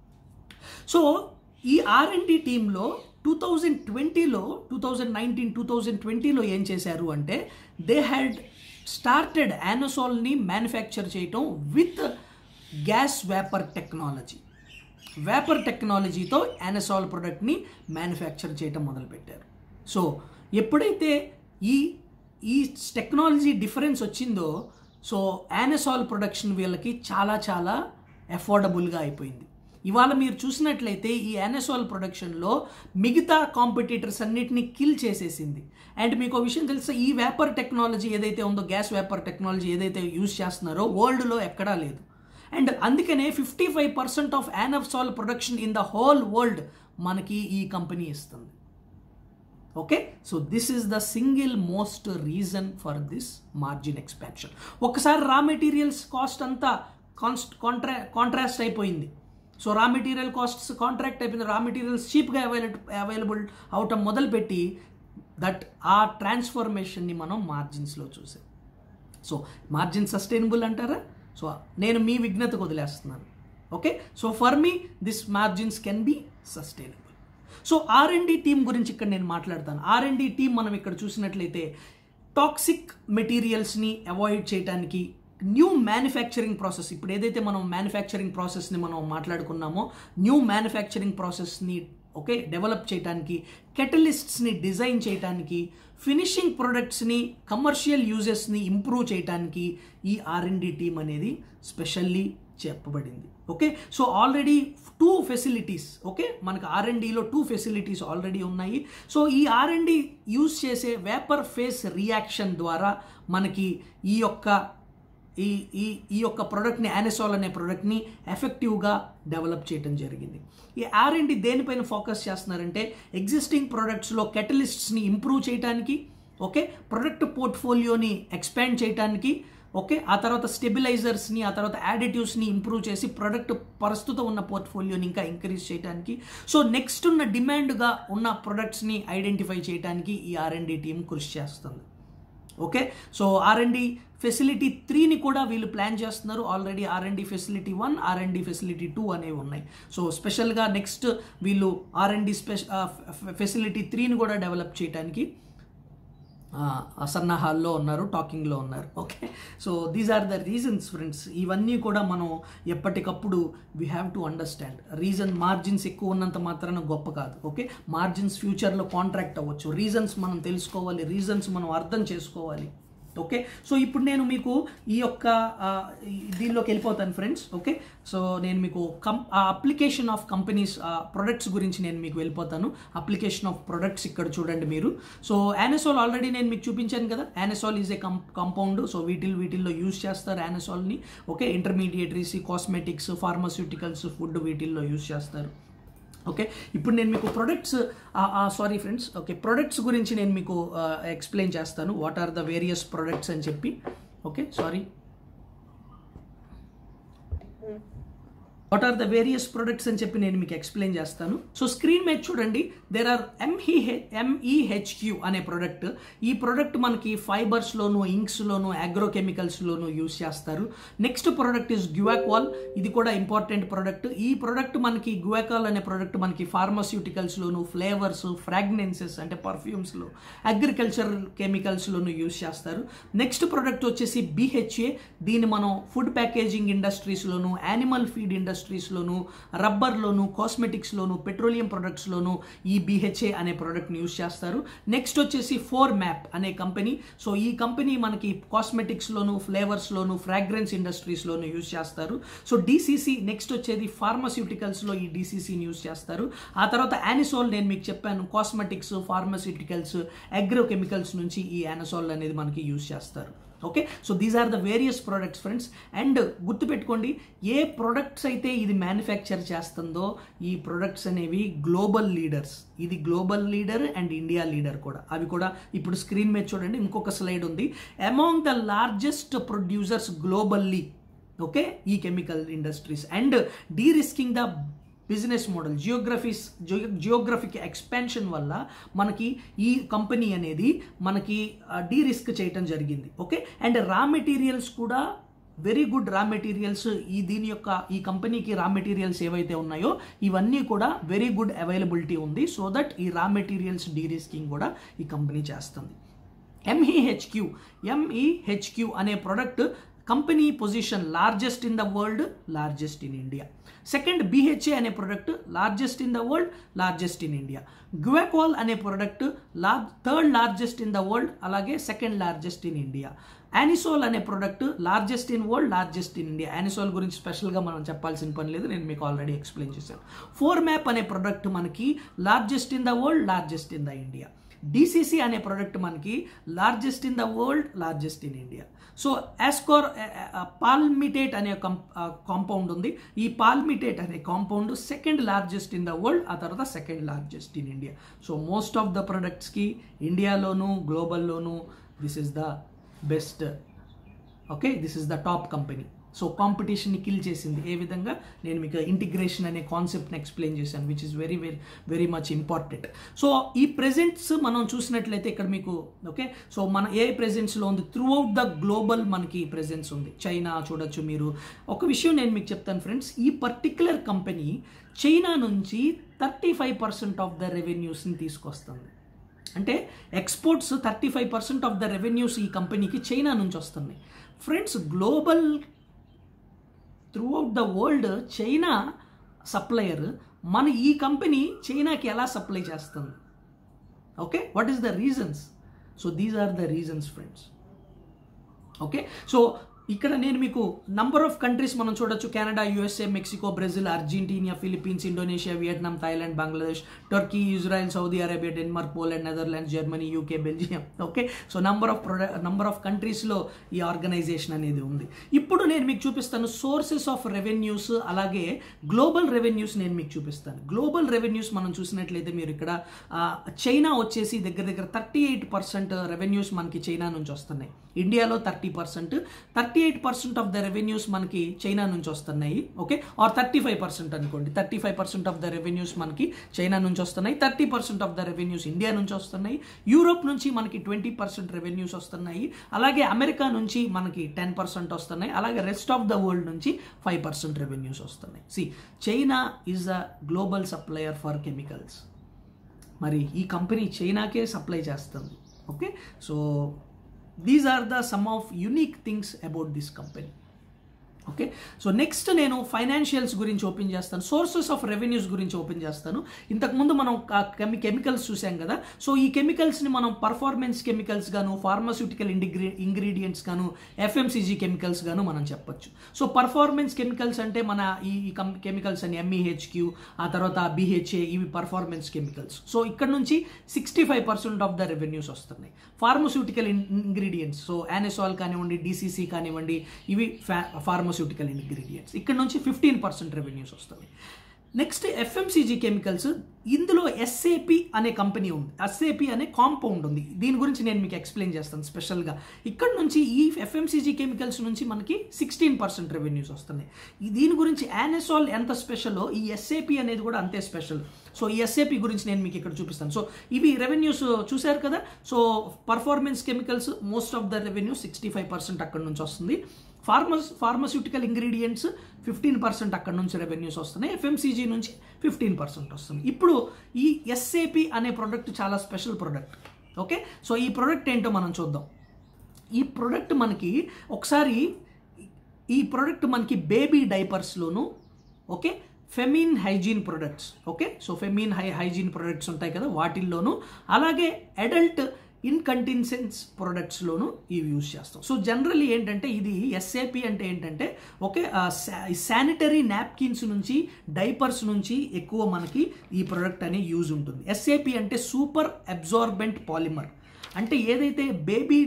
సో ఈ ఆర్ఎండి టీంలో టూ థౌజండ్ ట్వంటీలో two thousand nineteen two thousand ట్వంటీలో ఏం చేశారు అంటే దే హ్యాడ్ స్టార్టెడ్ యానోసాల్ని మ్యానుఫ్యాక్చర్ చేయటం with gas vapour technology vapour టెక్నాలజీతో యానసాల్ ప్రొడక్ట్ని మ్యానుఫ్యాక్చర్ చేయటం మొదలుపెట్టారు సో ఎప్పుడైతే ఈ ఈ టెక్నాలజీ డిఫరెన్స్ వచ్చిందో సో యానసాల్ ప్రొడక్షన్ వీళ్ళకి చాలా చాలా అఫోర్డబుల్గా అయిపోయింది ఇవాళ మీరు చూసినట్లయితే ఈ యానసాల్ ప్రొడక్షన్లో మిగతా కాంపిటీటర్స్ అన్నిటిని కిల్ చేసేసింది అండ్ మీకు ఒక విషయం తెలుసా ఈ వేపర్ టెక్నాలజీ ఏదైతే ఉందో గ్యాస్ వేపర్ టెక్నాలజీ ఏదైతే యూజ్ చేస్తున్నారో వరల్డ్లో ఎక్కడా లేదు అండ్ అందుకనే fifty five percent of anisole production in the whole world మనకి ఈ కంపెనీ ఇస్తుంది okay so this is the single most reason for this margin expansion ఒకసారి రా మెటీరియల్స్ కాస్ట్ అంతా కాన్స్ట్ కాంట్రా కాంట్రాస్ట్ అయిపోయింది so raw material costs contract అయిపోయింది raw materials చీప్గా అవైలబుల్ అవైలబుల్ అవటం మొదలుపెట్టి దట్ ఆ ట్రాన్స్ఫర్మేషన్ని మనం మార్జిన్స్లో చూసాం సో మార్జిన్ సస్టైనబుల్ అంటారా సో నేను మీ విఘ్నతకు వదిలేస్తున్నాను okay so for me this margins can be sustainable so R and D team గురించి ఇక్కడ నేను మాట్లాడతాను ఆర్ అండ్ డి టీం మనం ఇక్కడ చూసినట్లయితే టాక్సిక్ మెటీరియల్స్ని అవాయిడ్ చేయడానికి న్యూ మ్యానుఫ్యాక్చరింగ్ ప్రాసెస్ ఇప్పుడు ఏదైతే మనం మ్యానుఫ్యాక్చరింగ్ ప్రాసెస్ని మనం మాట్లాడుకున్నామో న్యూ మ్యానుఫ్యాక్చరింగ్ ప్రాసెస్ని ఓకే డెవలప్ చేయడానికి కెటలిస్ట్స్ని డిజైన్ చేయడానికి ఫినిషింగ్ ప్రొడక్ట్స్ని కమర్షియల్ యూజెస్ని ఇంప్రూవ్ చేయడానికి ఈ ఆర్ఎండి టీమ్ అనేది స్పెషల్లీ చెప్పబడింది okay so already two facilities okay మనకు ఆర్ఎండిలో టూ ఫెసిలిటీస్ ఆల్రెడీ ఉన్నాయి సో ఈ ఆర్ఎండి యూజ్ చేసే వేపర్ ఫేస్ రియాక్షన్ ద్వారా మనకి ఈ యొక్క ఈ ఈ ఈ యొక్క ప్రోడక్ట్ని యానెసాల్ అనే ప్రోడక్ట్ని ఎఫెక్టివ్గా డెవలప్ చేయడం జరిగింది ఈ ఆర్ఎండి దేనిపైన ఫోకస్ చేస్తున్నారంటే ఎగ్జిస్టింగ్ ప్రోడక్ట్స్లో కెటలిస్ట్స్ని ఇంప్రూవ్ చేయడానికి ఓకే ప్రొడక్ట్ పోర్ట్ఫోలియోని ఎక్స్పాండ్ చేయడానికి ఓకే ఆ తర్వాత స్టెబిలైజర్స్ని ఆ తర్వాత యాడిటివ్స్ని ఇంప్రూవ్ చేసి ప్రొడక్ట్ ప్రస్తుతం ఉన్న పోర్ట్ఫోలియోని ఇంకా ఇంక్రీజ్ చేయడానికి సో నెక్స్ట్ ఉన్న డిమాండ్గా ఉన్న ప్రొడక్ట్స్ని ఐడెంటిఫై చేయడానికి ఈ ఆర్ఎండి టీం కృషి చేస్తుంది ఓకే సో ఆర్ఎండి ఫెసిలిటీ త్రీని కూడా వీళ్ళు ప్లాన్ చేస్తున్నారు already R and D facility one R and D facility two అనేవి ఉన్నాయి సో స్పెషల్గా నెక్స్ట్ వీళ్ళు ఆర్ఎండి స్పెష ఫెసిలిటీ త్రీని కూడా డెవలప్ చేయడానికి సన్నాహాల్లో ఉన్నారు టాకింగ్లో ఉన్నారు okay so these are the reasons friends ఇవన్నీ కూడా మనం ఎప్పటికప్పుడు we have to understand reason margins ఎక్కువ ఉన్నంత మాత్రాన గొప్ప కాదు ఓకే మార్జిన్స్ ఫ్యూచర్లో కాంట్రాక్ట్ అవ్వచ్చు రీజన్స్ మనం తెలుసుకోవాలి రీజన్స్ మనం అర్థం చేసుకోవాలి ఓకే సో ఇప్పుడు నేను మీకు ఈ యొక్క దీనిలోకి వెళ్ళిపోతాను ఫ్రెండ్స్ ఓకే సో నేను మీకు కం అప్లికేషన్ ఆఫ్ కంపెనీస్ ప్రొడక్ట్స్ గురించి నేను మీకు వెళ్ళిపోతాను అప్లికేషన్ ఆఫ్ ప్రొడక్ట్స్ ఇక్కడ చూడండి మీరు సో యానసోల్ ఆల్రెడీ నేను మీకు చూపించాను కదా యానసోల్ ఈజ్ ఏ కం కాంపౌండ్ సో వీటిల్ వీటిల్లో యూజ్ చేస్తారు యానసోల్ని okay intermediaries cosmetics pharmaceuticals food వీటిల్లో యూజ్ చేస్తారు ఓకే ఇప్పుడు నేను మీకు products sorry friends okay products గురించి నేను మీకు ఎక్స్ప్లెయిన్ చేస్తాను what are the various products అని చెప్పి okay sorry what are the various products అని చెప్పి నేను మీకు ఎక్స్ప్లెయిన్ చేస్తాను సో స్క్రీన్ మీద చూడండి దేర్ ఆర్ ఎంఈహె ఎంఈహెచ్క్యూ అనే ప్రొడక్ట్ ఈ ప్రొడక్ట్ మనకి ఫైబర్స్లోను ఇంక్స్లోను అగ్రోకెమికల్స్లోను యూస్ చేస్తారు నెక్స్ట్ ప్రొడక్ట్ ఇస్ గ్యువాక్వాల్ ఇది కూడా ఇంపార్టెంట్ ప్రొడక్ట్ ఈ ప్రొడక్ట్ మనకి గ్యువాకాల్ అనే ప్రొడక్ట్ మనకి ఫార్మాస్యూటికల్స్లోను ఫ్లేవర్స్ ఫ్రాగ్నెన్సెస్ అంటే పర్ఫ్యూమ్స్లో అగ్రికల్చర్ కెమికల్స్లోను యూస్ చేస్తారు నెక్స్ట్ ప్రొడక్ట్ వచ్చేసి బిహెచ్ఏ దీన్ని మనం ఫుడ్ ప్యాకేజింగ్ ఇండస్ట్రీస్లోను యానిమల్ ఫీడ్ ఇండస్ట్రీ ఇండస్ట్రీస్లోను రబ్బర్లోను కాస్మెటిక్స్లోను పెట్రోలియం ప్రొడక్ట్స్లోను ఈ బిహెచ్ఏ అనే ప్రోడక్ట్ని యూస్ చేస్తారు నెక్స్ట్ వచ్చేసి ఫోర్ మ్యాప్ అనే కంపెనీ సో ఈ కంపెనీ మనకి కాస్మెటిక్స్లోను ఫ్లేవర్స్లోను ఫ్రాగ్రెన్స్ ఇండస్ట్రీస్లోను యూస్ చేస్తారు సో డిసిసి నెక్స్ట్ వచ్చేది ఫార్మాస్యూటికల్స్లో ఈ డిసిసిని యూస్ చేస్తారు ఆ తర్వాత యానిసోల్ నేను మీకు చెప్పాను కాస్మెటిక్స్ ఫార్మాస్యూటికల్స్ అగ్రోకెమికల్స్ నుంచి ఈ యానసోల్ అనేది మనకి యూస్ చేస్తారు okay so these are the various products friends and గుర్తుపెట్టుకోండి ఏ ప్రొడక్ట్స్ అయితే ఇది మ్యానుఫ్యాక్చర్ చేస్తుందో ఈ ప్రొడక్ట్స్ అనేవి గ్లోబల్ లీడర్స్ ఇది global leader and India leader కూడా అవి కూడా ఇప్పుడు స్క్రీన్ మీద చూడండి ఇంకొక స్లైడ్ ఉంది among the largest producers globally okay ఈ chemical industries and derisking the business model geographies geographic expansion వల్ల మనకి ఈ కంపెనీ అనేది మనకి డీ రిస్క్ చేయటం జరిగింది ఓకే అండ్ రా మెటీరియల్స్ కూడా వెరీ గుడ్ రా మెటీరియల్స్ ఈ దీని యొక్క ఈ కంపెనీకి రా మెటీరియల్స్ ఏవైతే ఉన్నాయో ఇవన్నీ కూడా వెరీ గుడ్ అవైలబిలిటీ ఉంది సో దట్ ఈ రా మెటీరియల్స్ డీ రిస్కింగ్ కూడా ఈ కంపెనీ చేస్తుంది ఎంఈహెచ్క్యూ ఎంఈహెచ్క్యూ అనే product company position largest in the world largest in India second BHA అనే product largest in the world largest in India guaiacol అనే product large third largest in the world అలాగే second largest in India anisole అనే product largest in world largest in India anisole గురించి స్పెషల్గా మనం చెప్పాల్సిన పని లేదు నేను మీకు ఆల్రెడీ ఎక్స్ప్లెయిన్ చేశాను ఫోర్ మ్యాప్ అనే ప్రొడక్ట్ మనకి largest in the world largest in the India DCC అనే ప్రొడక్ట్ మనకి largest in the world largest in India so ascorbyl palmitate అనే కాంపౌండ్ ఉంది ఈ పాల్మిటేట్ అనే compound second largest in the world ఆ తర్వాత second largest in India so most of the ప్రొడక్ట్స్కి ఇండియాలోను గ్లోబల్లోను this is the best okay this is the top company so కాంపిటీషన్ని కిల్ చేసింది ఏ విధంగా నేను మీకు ఇంటిగ్రేషన్ అనే కాన్సెప్ట్ని ఎక్స్ప్లెయిన్ చేశాను which is very very very much important so ఈ ప్రెజెంట్స్ మనం చూసినట్లయితే ఇక్కడ మీకు ఓకే సో మన ఏ ప్రెజెంట్స్లో ఉంది త్రూ అవుట్ ద గ్లోబల్ మనకి ప్రెజెన్స్ ఉంది చైనా చూడొచ్చు మీరు ఒక విషయం నేను మీకు చెప్తాను ఫ్రెండ్స్ ఈ పర్టిక్యులర్ కంపెనీ చైనా నుంచి thirty five percent of the రెవెన్యూస్ని తీసుకొస్తుంది అంటే exports thirty five percent of the revenues ఈ కంపెనీకి చైనా నుంచి వస్తున్నాయి friends global throughout the world China supplier మన ఈ కంపెనీ చైనాకి ఎలా సప్లై చేస్తుంది okay what is the reasons so these are the reasons friends okay so ఇక్కడ నేను మీకు నంబర్ ఆఫ్ కంట్రీస్ మనం చూడొచ్చు Canada USA Mexico Brazil Argentina Philippines Indonesia Vietnam Thailand Bangladesh Turkey Israel Saudi Arabia Denmark Poland Netherlands Germany UK Belgium okay so number of ప్రొడ number of కంట్రీస్లో ఈ organization అనేది ఉంది ఇప్పుడు నేను మీకు చూపిస్తాను సోర్సెస్ ఆఫ్ రెవెన్యూస్ అలాగే గ్లోబల్ రెవెన్యూస్ నేను మీకు చూపిస్తాను గ్లోబల్ రెవెన్యూస్ మనం చూసినట్లయితే మీరు ఇక్కడ ఆ, చైనా వచ్చేసి దగ్గర దగ్గర థర్టీ ఎయిట్ పర్సెంట్ రెవెన్యూస్ మనకి చైనా నుంచి వస్తున్నాయి ఇండియాలో thirty percent thirty eight percent of the revenues మనకి చైనా నుంచి వస్తున్నాయి okay or thirty five percent అనుకోండి thirty five percent of the revenues మనకి చైనా నుంచి వస్తున్నాయి thirty percent of the revenues India నుంచి వస్తున్నాయి యూరోప్ నుంచి మనకి ట్వంటీ పర్సెంట్ రెవెన్యూస్ వస్తున్నాయి అలాగే అమెరికా నుంచి మనకి టెన్ పర్సెంట్ వస్తున్నాయి అలాగే రెస్ట్ ఆఫ్ ద వరల్డ్ నుంచి ఫైవ్ పర్సెంట్ రెవెన్యూస్ వస్తున్నాయి see China is a global supplier for chemicals మరి ఈ కంపెనీ చైనాకే సప్లై చేస్తుంది okay so these are the some of unique things about this company okay so next నేను financials గురించి open చేస్తాను sources of revenues గురించి open చేస్తాను ఇంతకుముందు మనం కెమి కెమికల్స్ చూసాం కదా సో ఈ కెమికల్స్ని మనం పర్ఫార్మెన్స్ కెమికల్స్ గాను ఫార్మాస్యూటికల్ ఇండిగ్రీ ఇంగ్రీడియంట్స్ గాను ఎఫ్ఎంసీజీ కెమికల్స్ గాను మనం చెప్పొచ్చు సో పర్ఫార్మెన్స్ కెమికల్స్ అంటే మన ఈ కెమికల్స్ అని ఎంఈహెచ్క్యూ ఆ తర్వాత బిహెచ్ఏ ఇవి పర్ఫార్మెన్స్ కెమికల్స్ సో ఇక్కడ నుంచి sixty five percent of the revenues వస్తున్నాయి ఫార్మస్యూటికల్ ఇంగ్రీడియంట్స్ సో యానెసాల్ కానివ్వండి డిసిసి కానివ్వండి ఇవి ఫార్మస్యూటికల్ ఇంగ్రీడియంట్స్ ఇక్కడ నుంచి ఫిఫ్టీన్ పర్సెంట్ రెవెన్యూస్ వస్తుంది నెక్స్ట్ ఎఫ్ఎంసీజీ కెమికల్స్ ఇందులో ఎస్ఏపి అనే కంపెనీ ఉంది ఎస్ఏపి అనే కాంపౌండ్ ఉంది దీని గురించి నేను మీకు ఎక్స్ప్లెయిన్ చేస్తాను స్పెషల్గా ఇక్కడ నుంచి ఈ ఎఫ్ఎంసీజీ కెమికల్స్ నుంచి మనకి సిక్స్టీన్ పర్సెంట్ రెవెన్యూస్ వస్తున్నాయి ఈ దీని గురించి యానెసాల్ ఎంత స్పెషలో ఈ ఎస్ఏపి అనేది కూడా అంతే స్పెషల్ సో ఈ ఎస్ఏపి గురించి నేను మీకు ఇక్కడ చూపిస్తాను సో ఇవి రెవెన్యూస్ చూశారు కదా so performance chemicals most of the revenue sixty five percent అక్కడ నుంచి వస్తుంది ఫార్మస్ ఫార్మస్యూటికల్ ఇంగ్రీడియంట్స్ ఫిఫ్టీన్ పర్సెంట్ అక్కడ నుంచి రెవెన్యూస్ వస్తున్నాయి ఎఫ్ఎంసీజీ నుంచి ఫిఫ్టీన్ పర్సెంట్ వస్తుంది ఇప్పుడు ఈ ఎస్ఏపి అనే ప్రోడక్ట్ చాలా స్పెషల్ ప్రోడక్ట్ ఓకే సో ఈ ప్రోడక్ట్ ఏంటో మనం చూద్దాం ఈ ప్రోడక్ట్ మనకి ఒకసారి ఈ ప్రోడక్ట్ మనకి బేబీ డైపర్స్లోను okay feminine hygiene products okay so feminine హై హైజీన్ ప్రొడక్ట్స్ ఉంటాయి కదా వాటిల్లోనూ అలాగే అడల్ట్ ఇన్కంటిన్సెన్స్ ప్రొడక్ట్స్లోను ఇవి యూజ్ చేస్తాం సో జనరల్లీ ఏంటంటే ఇది ఎస్ఏపి అంటే ఏంటంటే ఓకే శానిటరీ నాప్కిన్స్ నుంచి డైపర్స్ నుంచి ఎక్కువ మనకి ఈ ప్రొడక్ట్ అనే యూజ్ ఉంటుంది ఎస్ఏపి అంటే సూపర్ అబ్జార్బెంట్ పాలిమర్ అంటే ఏదైతే బేబీ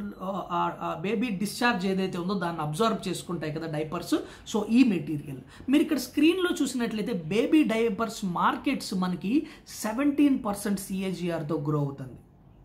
బేబీ డిశ్చార్జ్ ఏదైతే ఉందో దాన్ని అబ్జర్వ్ చేసుకుంటాయి కదా డైపర్స్ సో ఈ మెటీరియల్ మీరు ఇక్కడ స్క్రీన్లో చూసినట్లయితే బేబీ డైపర్స్ మార్కెట్స్ మనకి సెవెంటీన్ పర్సెంట్ సిఏజిఆర్తో గ్రో అవుతుంది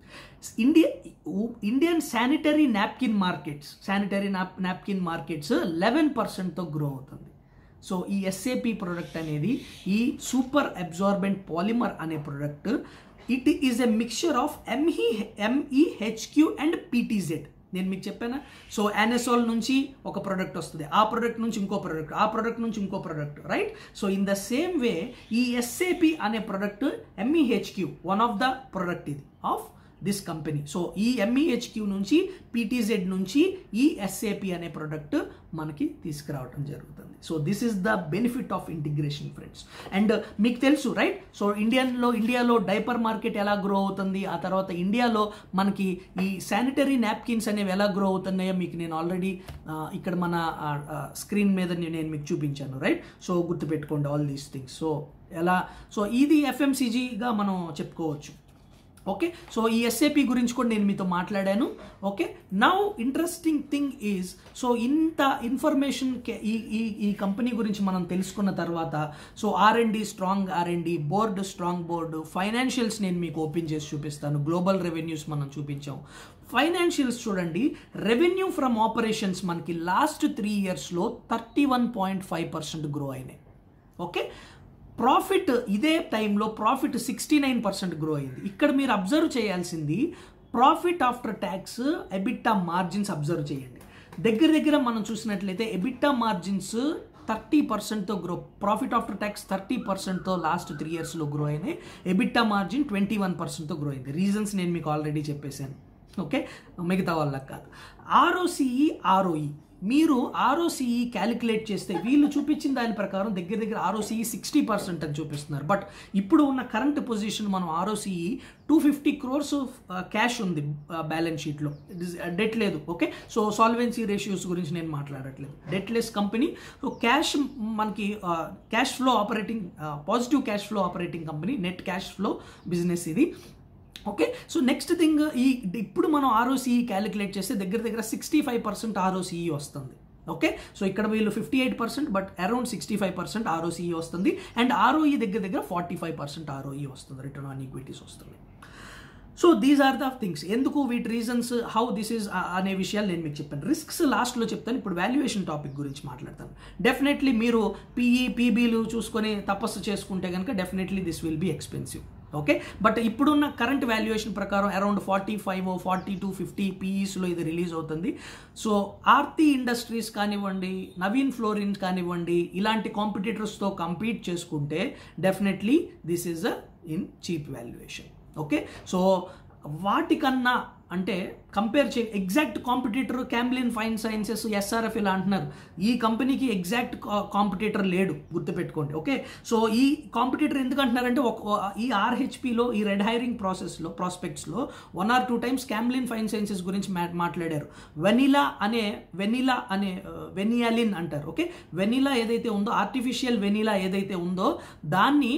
India Indian sanitary napkin markets sanitary నాప్ నాప్కిన్ మార్కెట్స్ లెవెన్ పర్సెంట్తో గ్రో అవుతుంది సో ఈ ఎస్ఏపి ప్రోడక్ట్ అనేది ఈ సూపర్ అబ్జార్బెంట్ పాలిమర్ అనే product it is a mixture of ME MEHQ and PTZ నేను మీకు చెప్పానా సో యానెసాల్ నుంచి ఒక ప్రోడక్ట్ వస్తుంది ఆ ప్రోడక్ట్ నుంచి ఇంకో ప్రోడక్ట్ ఆ ప్రోడక్ట్ నుంచి ఇంకో product right so in the same way ఈ ఎస్ఏపి అనే product MEHQ one of the product ఇది ఆఫ్ దిస్ కంపెనీ సో ఈ ఎంఈహెచ్క్యూ నుంచి పీటీజెడ్ నుంచి ఈ ఎస్ఏపి అనే ప్రోడక్ట్ మనకి తీసుకురావడం జరుగుతుంది so this is the benefit of integration friends and మీకు తెలుసు రైట్ సో ఇండియన్లో ఇండియాలో డైపర్ మార్కెట్ ఎలా గ్రో అవుతుంది ఆ తర్వాత ఇండియాలో మనకి ఈ శానిటరీ నాప్కిన్స్ అనేవి ఎలా గ్రో అవుతున్నాయో మీకు నేను ఆల్రెడీ ఇక్కడ మన స్క్రీన్ మీద నేను మీకు చూపించాను రైట్ సో గుర్తుపెట్టుకోండి ఆల్ దీస్ థింగ్స్ సో ఎలా సో ఇది ఎఫ్ఎంసీజీగా మనం చెప్పుకోవచ్చు ఓకే సో ఈ ఎస్ఏపి గురించి కూడా నేను మీతో మాట్లాడాను okay now interesting thing is so ఇంత ఇన్ఫర్మేషన్ ఈ ఈ ఈ కంపెనీ గురించి మనం తెలుసుకున్న తర్వాత so R and D strong R and D board strong board financials నేను మీకు ఓపెన్ చేసి చూపిస్తాను గ్లోబల్ రెవెన్యూస్ మనం చూపించాం ఫైనాన్షియల్స్ చూడండి రెవెన్యూ ఫ్రమ్ ఆపరేషన్స్ మనకి లాస్ట్ త్రీ ఇయర్స్లో thirty one point five percent grow అయినాయి ఓకే ప్రాఫిట్ ఇదే టైంలో profit sixty nine percent grow అయింది ఇక్కడ మీరు అబ్జర్వ్ చేయాల్సింది profit after tax EBITDA margins observe చేయండి దగ్గర దగ్గర మనం చూసినట్లయితే ఎబిట్టా మార్జిన్స్ థర్టీ పర్సెంట్తో grow profit after tax thirty పర్సెంట్తో లాస్ట్ త్రీ ఇయర్స్లో గ్రో అయినాయి ఎబిట్టా మార్జిన్ ట్వంటీ వన్ పర్సెంట్తో గ్రో అయింది రీజన్స్ నేను మీకు ఆల్రెడీ చెప్పేశాను ఓకే మిగతా వాళ్ళకి కాదు ఆర్ఓసిఈ ఆర్ఓఈ మీరు ఆర్ఓసిఈ క్యాలిక్యులేట్ చేస్తే వీళ్ళు చూపించిన దాని ప్రకారం దగ్గర దగ్గర ఆర్ఓసిఈ సిక్స్టీ పర్సెంట్ అని చూపిస్తున్నారు బట్ ఇప్పుడు ఉన్న కరెంట్ పొజిషన్ మనం ROCE two fifty crores cash ఉంది బ్యాలెన్స్ షీట్లో డెట్ లేదు ఓకే సో సాల్వెన్సీ రేషియోస్ గురించి నేను మాట్లాడట్లేదు debt less company so cash మనకి cash flow operating positive cash flow operating company net cash flow business ఇది ఓకే సో నెక్స్ట్ థింగ్ ఈ ఇప్పుడు మనం ఆర్ఓసిఈ క్యాలిక్యులేట్ చేస్తే దగ్గర దగ్గర సిక్స్టీ ఫైవ్ పర్సెంట్ ఆర్ఓసిఈ వస్తుంది ఓకే సో ఇక్కడ వీళ్ళు fifty eight percent but around sixty five percent ROCE వస్తుంది అండ్ ఆర్ఓఈ దగ్గర దగ్గర ఫార్టీ ఫైవ్ పర్సెంట్ ఆర్ఓఈ వస్తుంది రిటర్న్ ఆన్ ఈక్విటీస్ వస్తుంది so these are the things ఎందుకు వీటి రీజన్స్ హౌ దిస్ ఈజ్ అనే విషయాలు నేను మీకు చెప్పాను రిస్క్స్ లాస్ట్లో చెప్తాను ఇప్పుడు వాల్యుయేషన్ టాపిక్ గురించి మాట్లాడతాను డెఫినెట్లీ మీరు పీఈ పీబీలు చూసుకొని తపస్సు చేసుకుంటే కనుక definitely this will be expensive okay but ఇప్పుడున్న కరెంట్ వాల్యుయేషన్ ప్రకారం around forty five forty to fifty పీఈస్లో ఇది రిలీజ్ అవుతుంది సో ఆర్తి ఇండస్ట్రీస్ కానివ్వండి నవీన్ ఫ్లోరిన్స్ కానివ్వండి ఇలాంటి కాంపిటీటర్స్తో కంపీట్ చేసుకుంటే definitely this is a in cheap valuation okay so వాటికన్నా అంటే కంపేర్ చే exact competitor Camlin fine sciences SRF ఇలా అంటున్నారు ఈ కంపెనీకి ఎగ్జాక్ట్ కాంపిటీటర్ లేడు గుర్తుపెట్టుకోండి ఓకే సో ఈ కాంపిటీటర్ ఎందుకు అంటున్నారంటే ఒక ఈ ఆర్హెచ్పిలో ఈ రెడ్ హైరింగ్ ప్రాసెస్లో ప్రాస్పెక్ట్స్లో one or two times Camlin fine sciences గురించి మా మాట్లాడారు వెనిలా అనే వెనిలా అనే వెనియాలిన్ అంటారు ఓకే వెనిలా ఏదైతే ఉందో ఆర్టిఫిషియల్ వెనిలా ఏదైతే ఉందో దాన్ని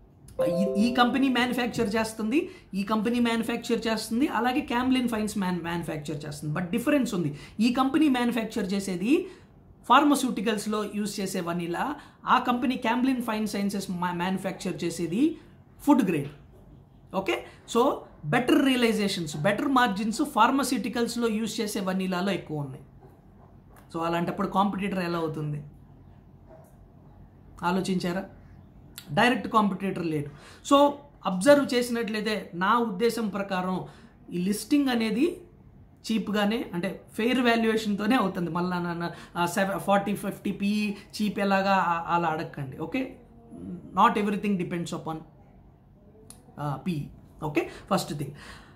ఈ కంపెనీ మ్యానుఫ్యాక్చర్ చేస్తుంది ఈ కంపెనీ మ్యానుఫ్యాక్చర్ చేస్తుంది అలాగే క్యామ్లిన్ ఫైన్స్ మ్యాన్ మ్యానుఫ్యాక్చర్ చేస్తుంది బట్ డిఫరెన్స్ ఉంది ఈ కంపెనీ మ్యానుఫ్యాక్చర్ చేసేది ఫార్మస్యూటికల్స్లో యూజ్ చేసే వనీలా ఆ company Camlin fine sciences manufacture చేసేది food grade okay so better realisations better margins ఫార్మస్యూటికల్స్లో యూజ్ చేసే వనీలాలో ఎక్కువ ఉన్నాయి సో అలాంటప్పుడు కాంపిటీటర్ ఎలా అవుతుంది ఆలోచించారా డైరెక్ట్ కాంపిటేటర్ లేడు సో అబ్జర్వ్ చేసినట్లయితే నా ఉద్దేశం ప్రకారం ఈ లిస్టింగ్ అనేది చీప్గానే అంటే ఫెయిర్ వాల్యుయేషన్తోనే అవుతుంది మళ్ళీ నన్ను seven forty fifty P cheap ఎలాగా అలా అడగండి okay not everything depends upon P okay first thing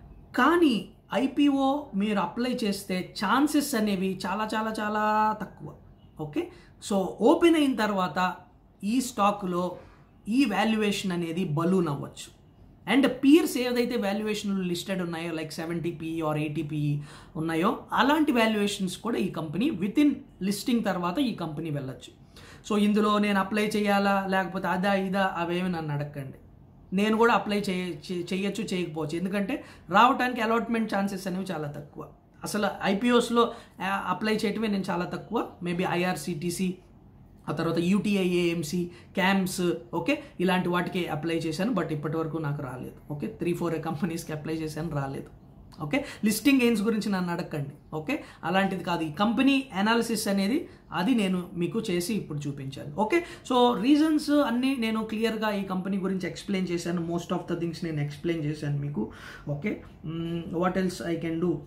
కానీ ఐపీఓ మీరు అప్లై చేస్తే ఛాన్సెస్ అనేవి చాలా చాలా చాలా తక్కువ ఓకే సో ఓపెన్ అయిన తర్వాత ఈ స్టాక్లో ఈ వాల్యుయేషన్ అనేది బలూన్ అవ్వచ్చు అండ్ పీర్స్ ఏదైతే వాల్యుయేషన్లు లిస్టెడ్ ఉన్నాయో like seventy PE or eighty PE ఉన్నాయో అలాంటి వాల్యుయేషన్స్ కూడా ఈ కంపెనీ విత్ ఇన్ లిస్టింగ్ తర్వాత ఈ కంపెనీ వెళ్ళొచ్చు సో ఇందులో నేను అప్లై చేయాలా లేకపోతే అదా ఇదా అవేమి నన్ను అడగండి నేను కూడా అప్లై చేయ చేయొచ్చు చేయకపోవచ్చు ఎందుకంటే రావడానికి అలాట్మెంట్ ఛాన్సెస్ అనేవి చాలా తక్కువ అసలు ఐపీఓస్లో అప్లై చేయటమే నేను చాలా తక్కువ మేబీ ఐఆర్సిటీసీ ఆ తర్వాత యూటీఐఏఎంసీ క్యాంప్స్ ఓకే ఇలాంటి వాటికి అప్లై చేశాను బట్ ఇప్పటి వరకు నాకు రాలేదు ఓకే త్రీ ఫోర్ కంపెనీస్కి అప్లై చేశాను రాలేదు ఓకే లిస్టింగ్ గెయిన్స్ గురించి నన్ను అడగండి ఓకే అలాంటిది కాదు ఈ కంపెనీ అనాలిసిస్ అనేది అది నేను మీకు చేసి ఇప్పుడు చూపించాను ఓకే సో రీజన్స్ అన్నీ నేను క్లియర్గా ఈ కంపెనీ గురించి ఎక్స్ప్లెయిన్ చేశాను మోస్ట్ ఆఫ్ ద థింగ్స్ నేను ఎక్స్ప్లెయిన్ చేశాను మీకు okay what else I can do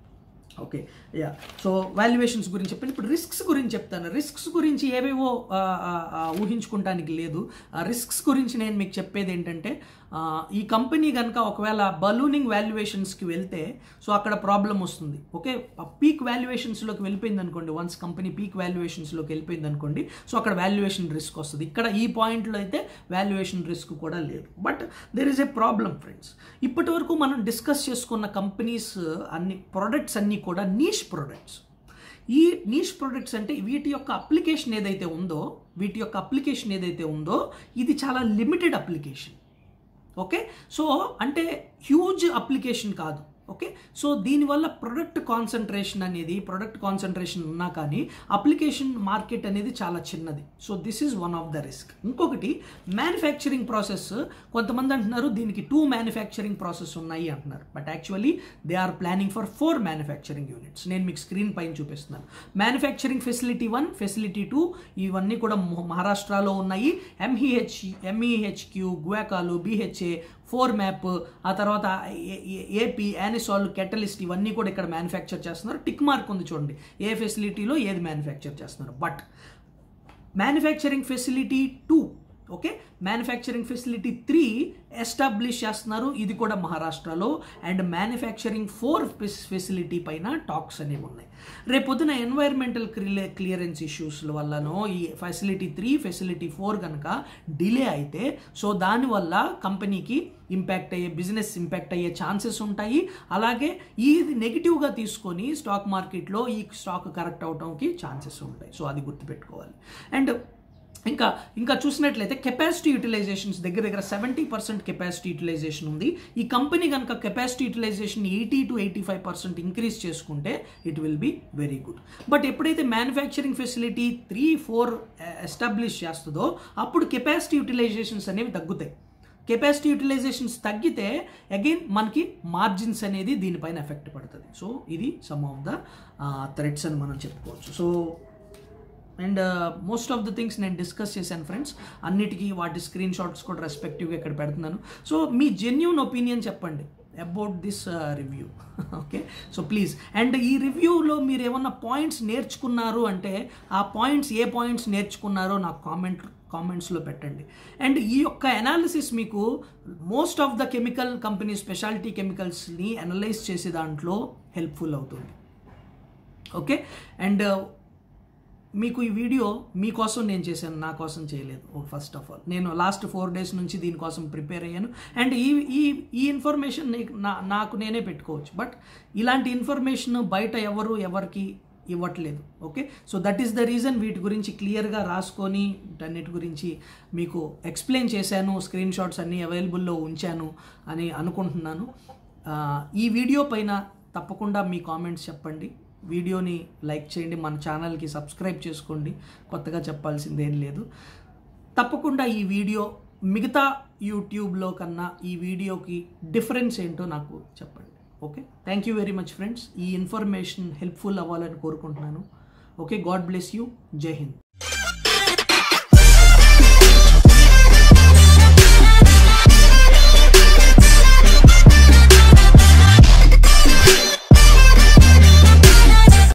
okay yeah so valuations గురించి చెప్పాను ఇప్పుడు రిస్క్స్ గురించి చెప్తాను రిస్క్స్ గురించి ఏవేవో ఊహించుకుంటానికి లేదు రిస్క్స్ గురించి నేను మీకు చెప్పేది ఏంటంటే ఈ కంపెనీ కనుక ఒకవేళ బలూనింగ్ వాల్యుయేషన్స్కి వెళ్తే సో అక్కడ ప్రాబ్లం వస్తుంది ఓకే పీక్ వాల్యుయేషన్స్లోకి వెళ్ళిపోయింది అనుకోండి వన్స్ కంపెనీ పీక్ వాల్యుయేషన్స్లోకి వెళ్ళిపోయింది అనుకోండి సో అక్కడ వాల్యుయేషన్ రిస్క్ వస్తుంది ఇక్కడ ఈ పాయింట్లో అయితే వాల్యుయేషన్ రిస్క్ కూడా లేదు but there is a problem friends ఇప్పటి వరకు మనం డిస్కస్ చేసుకున్న కంపెనీస్ అన్ని ప్రొడక్ట్స్ అన్నీ కూడా నీష్ ప్రొడక్ట్స్ ఈ నీష్ ప్రొడక్ట్స్ అంటే వీటి యొక్క అప్లికేషన్ ఏదైతే ఉందో వీటి యొక్క అప్లికేషన్ ఏదైతే ఉందో ఇది చాలా లిమిటెడ్ అప్లికేషన్ ఓకే సో అంటే హ్యూజ్ అప్లికేషన్ కాదు ఓకే సో దీనివల్ల ప్రొడక్ట్ కాన్సన్ట్రేషన్ అనేది ప్రొడక్ట్ కాన్సన్ట్రేషన్ ఉన్నా కానీ అప్లికేషన్ మార్కెట్ అనేది చాలా చిన్నది so this is one of the risk ఇంకొకటి మ్యానుఫ్యాక్చరింగ్ ప్రాసెస్ కొంతమంది అంటున్నారు దీనికి టూ మ్యానుఫ్యాక్చరింగ్ ప్రాసెస్ ఉన్నాయి అంటున్నారు but actually they are planning for four manufacturing units నేను మీకు స్క్రీన్ పైన చూపిస్తున్నాను manufacturing facility one facility two ఇవన్నీ కూడా మహారాష్ట్రలో ఉన్నాయి ఎంఈహెచ్ ఎంఈహెచ్క్యూ గువాకాలు బీహెచ్ఏ ఫోర్ మ్యాప్ ఆ తర్వాత ఏపీ యానిసాల్ కెటలిస్ట్ ఇవన్నీ కూడా ఇక్కడ మ్యానుఫ్యాక్చర్ చేస్తున్నారు టిక్ మార్క్ ఉంది చూడండి ఏ ఫెసిలిటీలో ఏది మ్యానుఫ్యాక్చర్ చేస్తున్నారు but manufacturing facility two okay manufacturing facility three establish చేస్తున్నారు ఇది కూడా మహారాష్ట్రలో అండ్ మ్యానుఫ్యాక్చరింగ్ ఫోర్ ఫెసిలిటీ పైన టాక్స్ అనేవి ఉన్నాయి రేపొద్దున ఎన్వైర్మెంటల్ క్లియరెన్స్ ఇష్యూస్ వల్లనో ఈ ఫెసిలిటీ త్రీ ఫెసిలిటీ ఫోర్ కనుక డిలే అయితే సో దానివల్ల కంపెనీకి ఇంపాక్ట్ అయ్యే బిజినెస్ ఇంపాక్ట్ అయ్యే ఛాన్సెస్ ఉంటాయి అలాగే ఇది నెగిటివ్గా తీసుకొని స్టాక్ మార్కెట్లో ఈ స్టాక్ కరెక్ట్ అవడానికి ఛాన్సెస్ ఉంటాయి సో అది గుర్తుపెట్టుకోవాలి అండ్ ఇంకా ఇంకా చూసినట్లయితే కెపాసిటీ యూటిలైజేషన్స్ దగ్గర దగ్గర సెవెంటీ పర్సెంట్ కెపాసిటీ యూటిలైజేషన్ ఉంది ఈ కంపెనీ కనుక capacity utilization eighty to eighty five percent increase చేసుకుంటే it will be very good but ఎప్పుడైతే manufacturing facility three four establish చేస్తుందో అప్పుడు కెపాసిటీ యూటిలైజేషన్స్ అనేవి తగ్గుతాయి కెపాసిటీ యూటిలైజేషన్స్ తగ్గితే అగైన్ మనకి మార్జిన్స్ అనేది దీనిపైన ఎఫెక్ట్ పడుతుంది సో ఇది సమ్ ఆఫ్ ద థ్రెడ్స్ అని మనం చెప్పుకోవచ్చు so and most of the things నేను డిస్కస్ చేశాను ఫ్రెండ్స్ అన్నిటికీ వాటి స్క్రీన్ షాట్స్ కూడా రెస్పెక్టివ్గా ఇక్కడ పెడుతున్నాను సో మీ జెన్యున్ ఒపీనియన్ చెప్పండి about this review okay so please and ఈ రివ్యూలో మీరు ఏమన్నా పాయింట్స్ నేర్చుకున్నారు అంటే ఆ పాయింట్స్ ఏ పాయింట్స్ నేర్చుకున్నారో నాకు కామెంట్ కామెంట్స్లో పెట్టండి అండ్ ఈ యొక్క అనాలిసిస్ మీకు most of the chemical company speciality కెమికల్స్ని అనలైజ్ చేసే దాంట్లో హెల్ప్ఫుల్ అవుతుంది ఓకే అండ్ మీకు ఈ వీడియో మీకోసం నేను చేశాను నా కోసం చేయలేదు ఫస్ట్ ఆఫ్ ఆల్ నేను లాస్ట్ ఫోర్ డేస్ నుంచి దీనికోసం ప్రిపేర్ అయ్యాను అండ్ ఈ ఈ ఈ ఇన్ఫర్మేషన్ నా నాకు నేనే పెట్టుకోవచ్చు బట్ ఇలాంటి ఇన్ఫర్మేషన్ బయట ఎవరు ఎవరికి ఇవ్వట్లేదు okay so that is the reason వీటి గురించి క్లియర్గా రాసుకొని వీటన్నిటి గురించి మీకు ఎక్స్ప్లెయిన్ చేశాను స్క్రీన్ షాట్స్ అన్నీ అవైలబుల్లో ఉంచాను అని అనుకుంటున్నాను ఈ వీడియో పైన తప్పకుండా మీ కామెంట్స్ చెప్పండి వీడియోని లైక్ చేయండి మన ఛానల్కి సబ్స్క్రైబ్ చేసుకోండి కొత్తగా చెప్పాల్సింది ఏం లేదు తప్పకుండా ఈ వీడియో మిగతా యూట్యూబ్లో కన్నా ఈ వీడియోకి డిఫరెన్స్ ఏంటో నాకు చెప్పండి okay thank you very much friends ఈ ఇన్ఫర్మేషన్ హెల్ప్ఫుల్ అవ్వాలని కోరుకుంటున్నాను ఓకే గాడ్ బ్లెస్ యూ జై హింద్